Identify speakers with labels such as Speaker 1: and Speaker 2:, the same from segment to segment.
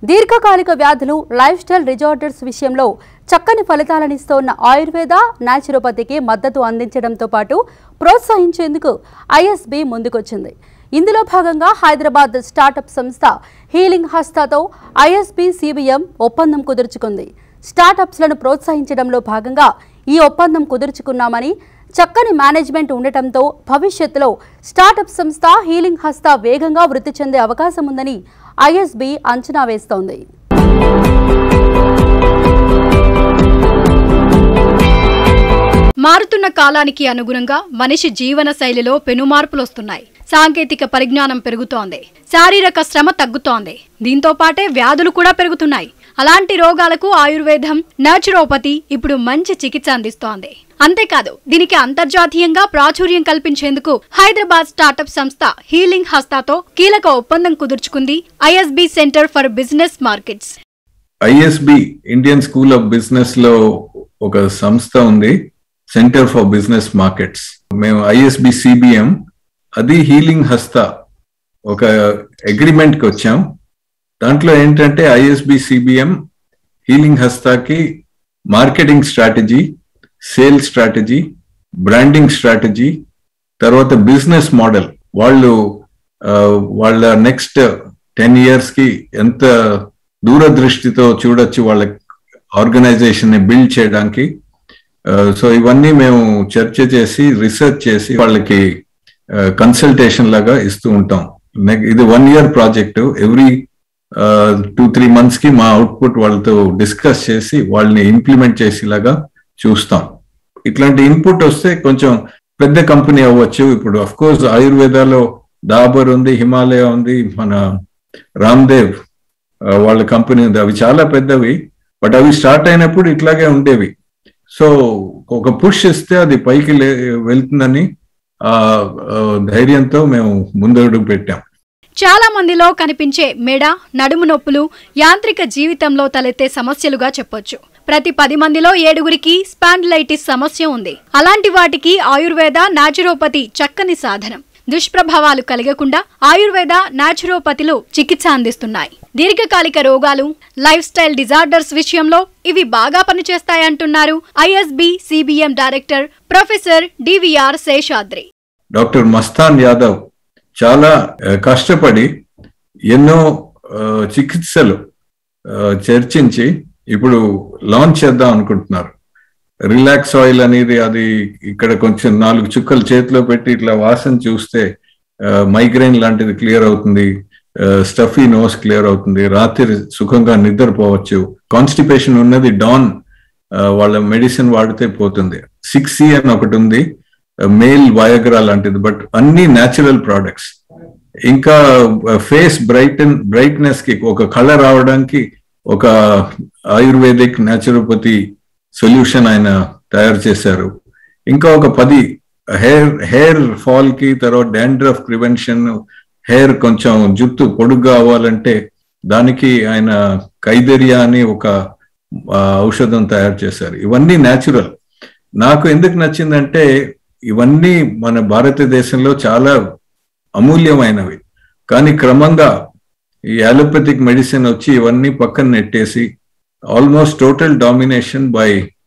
Speaker 1: దీర్ఘకాలిక వ్యాధులు life style రిజార్డర్స్ విషయంలో చక్కని ఫలితాలనిస్తోన్న ఆయుర్వేద న్యాచురోపతికి మద్దతు అందించడంతో పాటు ప్రోత్సహించేందుకు ఐఎస్బి ముందుకొచ్చింది ఇందులో భాగంగా హైదరాబాద్ స్టార్టప్ సంస్థ హీలింగ్ హస్తాతో ఐఎస్బి సిబిఎం ఒప్పందం కుదుర్చుకుంది స్టార్టప్స్లను ప్రోత్సహించడంలో భాగంగా ఈ ఒప్పందం కుదుర్చుకున్నామని చక్కని మేనేజ్మెంట్ ఉండటంతో భవిష్యత్తులో స్టార్టప్ సంస్థ హీలింగ్ హస్త వేగంగా వృద్ధి చెందే అవకాశం ఉందని ఐఎస్బి అంచనా వేస్తోంది
Speaker 2: మారుతున్న కాలానికి అనుగుణంగా మనిషి జీవన శైలిలో పెనుమార్పులొస్తున్నాయి సాంకేతిక పరిజ్ఞానం పెరుగుతోంది శారీరక శ్రమ తగ్గుతోంది దీంతో పాటే వ్యాధులు కూడా పెరుగుతున్నాయి అలాంటి రోగాలకు ఆయుర్వేదం నాచురోపతి ఇప్పుడు మంచి చికిత్స అందిస్తోంది అంతేకాదు దీనికి అంతర్జాతీయంగా ప్రాచుర్యం కల్పించేందుకు హైదరాబాద్ స్టార్టప్ సంస్థ హీలింగ్ హస్తాతో కీలక ఒప్పందం కుదుర్చుకుంది ISB centre for business markets
Speaker 3: ISB Indian school of business లో ఒక సంస్థ ఉంది సెంటర్ ఫర్ బిజినెస్ మార్కెట్స్ మేము ఐఎస్బి సిబిఎం అది హీలింగ్ హస్త ఒక అగ్రిమెంట్ కి వచ్చాం దాంట్లో ఏంటంటే ఐఎస్బి సిబిఎం హీలింగ్ హస్తాకి marketing strategy sale strategy branding strategy తర్వాత బిజినెస్ మోడల్ వాళ్ళు ఆ, వాళ్ళ నెక్స్ట్ టెన్ ఇయర్స్ కి ఎంత దూరదృష్టితో చూడొచ్చు వాళ్ళ ఆర్గనైజేషన్ ని బిల్డ్ చేయడానికి సో ఇవన్నీ మేము చర్చ చేసి రీసెర్చ్ చేసి వాళ్ళకి కన్సల్టేషన్ లాగా ఇస్తూ ఉంటాం నెక్- ఇది one year project every two three months కి మా అవుట్పుట్ వాళ్ళతో డిస్కస్ చేసి వాళ్ళని ఇంప్లిమెంట్ చేసేలాగా చూస్తాం ఇట్లాంటి ఇన్పుట్ వస్తే కొంచెం పెద్ద కంపెనీ అవ్వచ్చు ఇప్పుడు అఫ్ కోర్స్ ఆయుర్వేదాలో డాబర్ ఉంది హిమాలయ ఉంది మన రామ్దేవ్ ఆ, వాళ్ళ కంపెనీ ఉంది అవి చాలా పెద్దవి బట్ అవి స్టార్ట్ అయినప్పుడు ఇట్లాగే ఉండేవి సో ఒక పుష్ ఇస్తే అది పైకి లే- వెళ్తుందని ఆ ఆ, ధైర్యంతో మేము ముందడుగు పెట్టాం
Speaker 2: చాలా మందిలో కనిపించే మెడ నడుము నొప్పులు యాంత్రిక జీవితంలో తలెత్తే సమస్యలుగా చెప్పొచ్చు ప్రతి పది మందిలో ఏడుగురికి స్పాండిలైటిస్ సమస్య ఉంది అలాంటి వాటికి ఆయుర్వేద నాచురోపతి చక్కని సాధనం దుష్ప్రభావాలు కలగకుండా ఆయుర్వేద నాచురోపతిలు చికిత్స అందిస్తున్నాయి దీర్ఘకాలిక రోగాలు లైఫ్ స్టైల్ డిజార్డర్స్ విషయంలో ఇవి బాగా పనిచేస్తాయంటున్నారు ISB CBM director professor DVR Seshadri
Speaker 3: doctor Mastan Yadav చాలా ఆ, కష్టపడి ఎన్నో ఆ, చికిత్సలు ఆ, చర్చించి ఇప్పుడు లాంచ్ చేద్దాం అనుకుంటున్నారు రిలాక్స్ ఆయిల్ అనేది అది ఇక్కడ కొంచెం నాలుగు చుక్కలు చేతిలో పెట్టి ఇట్లా వాసన చూస్తే మైగ్రైన్ లాంటిది క్లియర్ అవుతుంది స్టఫీ నోస్ క్లియర్ అవుతుంది రాత్రి సుఖంగా నిద్రపోవచ్చు కాన్స్టిపేషన్ ఉన్నది డాన్ వాళ్ళ మెడిసిన్ వాడితే పోతుంది సిక్స్ సి అని ఒకటి ఉంది మేల్ వయగ్రా లాంటిది బట్ అన్ని న్యాచురల్ ప్రోడక్ట్స్ ఇంకా ఫేస్ బ్రైటన్ బ్రైట్నెస్ కి ఒక కలర్ రావడానికి ఒక ఆయుర్వేదిక్ న్యాచురోపతి సొల్యూషన్ ఆయన తయారు చేశారు ఇంకా ఒక పది హెయిర్ హెయిర్ ఫాల్ కి తర్వాత డాండ్రఫ్ ప్రివెన్షన్ హెయిర్ కొంచెం జుట్టు పొడుగ్గా అవ్వాలంటే దానికి ఆయన కైదెరియా అని ఒక ఆ, ఔషధం తయారు చేశారు ఇవన్నీ న్యాచురల్ నాకు ఎందుకు నచ్చిందంటే ఇవన్నీ మన భారతదేశంలో చాలా అమూల్యమైనవి కానీ క్రమంగా ఈ అలోపతిక్ మెడిసిన్ వచ్చి ఇవన్నీ పక్కన నెట్టేసి almost total domination by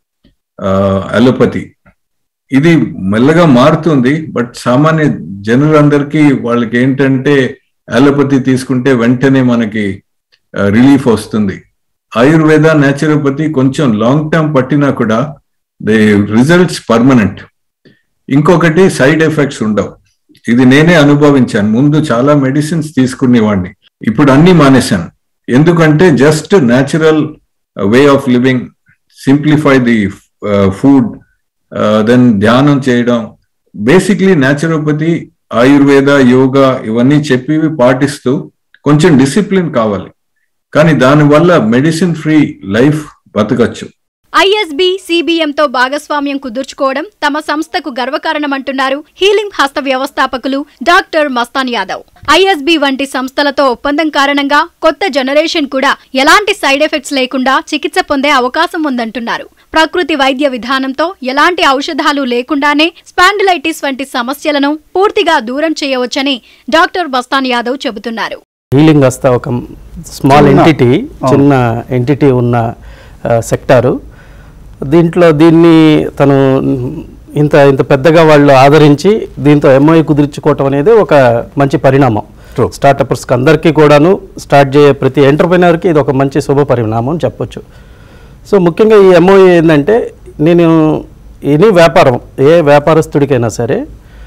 Speaker 3: allopathy ఇది మెల్లగా మారుతుంది బట్ సామాన్య జనులందరికీ వాళ్ళకి ఏంటంటే అలోపతి తీసుకుంటే వెంటనే మనకి రిలీఫ్ వస్తుంది ఆయుర్వేద న్యాచురోపతి కొంచెం లాంగ్ టర్మ్ పట్టినా కూడా ది రిజల్ట్స్ పర్మనెంట్ ఇంకొకటి సైడ్ ఎఫెక్ట్స్ ఉండవు ఇది నేనే అనుభవించాను ముందు చాలా మెడిసిన్స్ తీసుకునేవాడిని ఇప్పుడు అన్ని మానేశాను ఎందుకంటే just natural way of living simplify the food then ధ్యానం చేయడం బేసిక్లీ న్యాచురోపతి ఆయుర్వేద యోగా ఇవన్నీ చెప్పివి పాటిస్తూ కొంచెం డిసిప్లిన్ కావాలి కానీ దానివల్ల మెడిసిన్ ఫ్రీ లైఫ్ బతకచ్చు
Speaker 2: ఐఎస్బి సిబిఎంతో భాగస్వామ్యం కుదుర్చుకోవడం తమ సంస్థకు గర్వకారణమంటున్నారు హీలింగ్ హస్త వ్యవస్థాపకులు డాక్టర్ మస్తాన్ యాదవ్ ఐఎస్బి వంటి సంస్థలతో ఒప్పందం కారణంగా కొత్త జనరేషన్ కూడా ఎలాంటి సైడ్ ఎఫెక్ట్స్ లేకుండా చికిత్స పొందే అవకాశం ఉందంటున్నారు ప్రకృతి వైద్య విధానంతో ఎలాంటి ఔషధాలు లేకుండానే స్పాండిలైటిస్ వంటి సమస్యలను పూర్తిగా దూరం చేయవచ్చని డాక్టర్ మస్తాన్ యాదవ్ చెబుతున్నారు
Speaker 4: హీలింగ్ వస్తా ఒక స్మాల్
Speaker 5: చిన్న,
Speaker 4: ఎంటిటీ చిన్న ఎంటిటీ ఉన్న సెక్టారు దీంట్లో దీన్ని తను ఇంత ఇంత పెద్దగా వాళ్ళు ఆదరించి దీంతో ఎంఐ కుదుర్చుకోవటం అనేది ఒక మంచి పరిణామం
Speaker 5: True.
Speaker 4: స్టార్టప్స్కి అందరికీ కూడాను స్టార్ట్ చేయ ప్రతి ఎంటర్ప్రినర్కి ఇది ఒక మంచి శుభ పరిణామం అని చెప్పొచ్చు సో ముఖ్యంగా ఈ ఎంఓ ఏంటంటే నేను ఎనీ వ్యాపారం ఏ వ్యాపారస్తుడికైనా సరే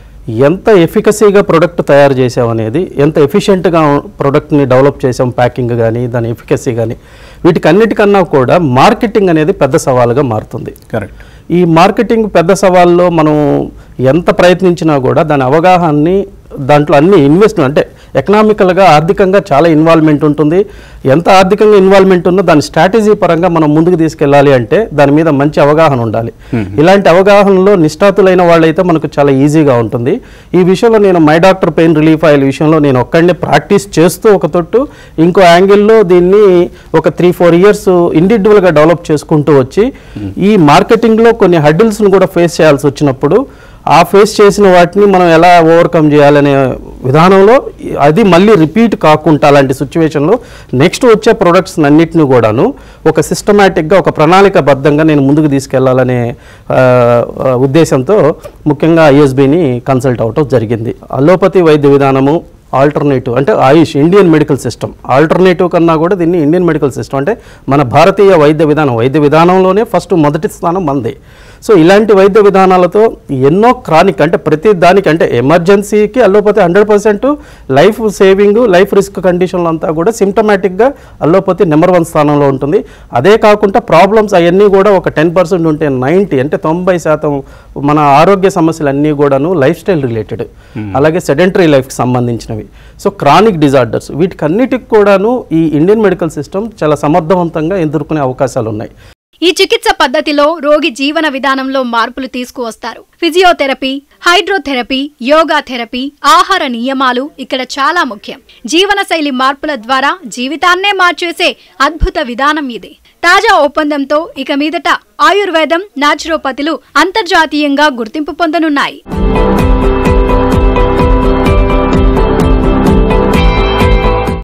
Speaker 4: ఎంత ఎఫికసీగా ప్రొడక్ట్ తయారు చేసామనేది ఎంత ఎఫిషియెంట్గా ప్రొడక్ట్ని డెవలప్ చేసాం ప్యాకింగ్ కానీ దాని ఎఫికసీ కానీ వీటికన్నిటికన్నా కూడా మార్కెటింగ్ అనేది పెద్ద సవాలుగా మారుతుంది
Speaker 5: కరెక్ట్
Speaker 4: ఈ మార్కెటింగ్ పెద్ద సవాల్లో మనం ఎంత ప్రయత్నించినా కూడా దాని అవగాహనని దాంట్లో అన్ని ఇన్వెస్ట్ అంటే ఎకనామికల్గా ఆర్థికంగా చాలా ఇన్వాల్వ్మెంట్ ఉంటుంది ఎంత ఆర్థికంగా ఇన్వాల్వ్మెంట్ ఉందో దాని స్ట్రాటజీ పరంగా మనం ముందుకు తీసుకెళ్ళాలి అంటే దాని మీద మంచి అవగాహన ఉండాలి ఇలాంటి అవగాహనలో నిష్ఠాతులైన వాళ్ళైతే మనకు చాలా ఈజీగా ఉంటుంది ఈ విషయంలో నేను my doctor pain relief oil విషయంలో నేను ఒక్కడనే ప్రాక్టీస్ చేస్తూ ఒక తొట్టు ఇంకో యాంగిల్లో దీన్ని ఒక త్రీ ఫోర్ ఇయర్స్ ఇండివిజువల్గా డెవలప్ చేసుకుంటూ వచ్చి ఈ మార్కెటింగ్లో కొన్ని హడ్డిల్స్ను కూడా ఫేస్ చేయాల్సి వచ్చినప్పుడు ఆ ఫేస్ చేసిన వాటిని మనం ఎలా ఓవర్కమ్ చేయాలనే విధానంలో అది మళ్ళీ రిపీట్ కాకుండా అలాంటి సిచ్యువేషన్లో నెక్స్ట్ వచ్చే ప్రొడక్ట్స్ అన్నిటిని కూడాను ఒక సిస్టమేటిక్గా ఒక ప్రణాళికబద్ధంగా నేను ముందుకు తీసుకెళ్లాలనే ఆ, ఆ, ఉద్దేశంతో ముఖ్యంగా ఐఎస్బిని కన్సల్ట్ అవటం జరిగింది అలోపతి వైద్య విధానము ఆల్టర్నేటివ్ అంటే AYUSH Indian medical system alternative కన్నా కూడా దీన్ని ఇండియన్ మెడికల్ సిస్టమ్ అంటే మన భారతీయ వైద్య విధానం వైద్య విధానంలోనే ఫస్ట్ మొదటి స్థానం మంది సో ఇలాంటి వైద్య విధానాలతో ఎన్నో క్రానిక్ అంటే ప్రతి దానికి అంటే ఎమర్జెన్సీకి allopathy hundred percent life saving life risk కండిషన్లు అంతా కూడా సిమ్టమాటిక్గా అల్లోపతి నెంబర్ వన్ స్థానంలో ఉంటుంది అదే కాకుండా ప్రాబ్లమ్స్ అవన్నీ కూడా ఒక టెన్ పర్సెంట్ ఉంటే నైంటీ అంటే తొంభై శాతం మన ఆరోగ్య సమస్యలు అన్నీ కూడాను లైఫ్ స్టైల్ రిలేటెడ్ అలాగే సెడెంటరీ లైఫ్కి సంబంధించినవి సో క్రానిక్ డిజార్డర్స్ వీటికన్నిటికి కూడాను ఈ ఇండియన్ మెడికల్ సిస్టమ్ చాలా సమర్థవంతంగా ఎదుర్కొనే అవకాశాలు ఉన్నాయి
Speaker 2: ఈ చికిత్స పద్ధతిలో రోగి జీవన విధానంలో మార్పులు తీసుకువస్తారు ఫిజియోథెరపీ హైడ్రోథెరపీ యోగా థెరపీ ఆహార నియమాలు ఇక్కడ చాలా ముఖ్యం జీవనశైలి మార్పుల ద్వారా జీవితాన్నే మార్చేసే అద్భుత విధానం ఇది తాజా ఒప్పందంతో ఇక మీదట ఆయుర్వేదం నాచురోపతిలు అంతర్జాతీయంగా గుర్తింపు పొందనున్నాయి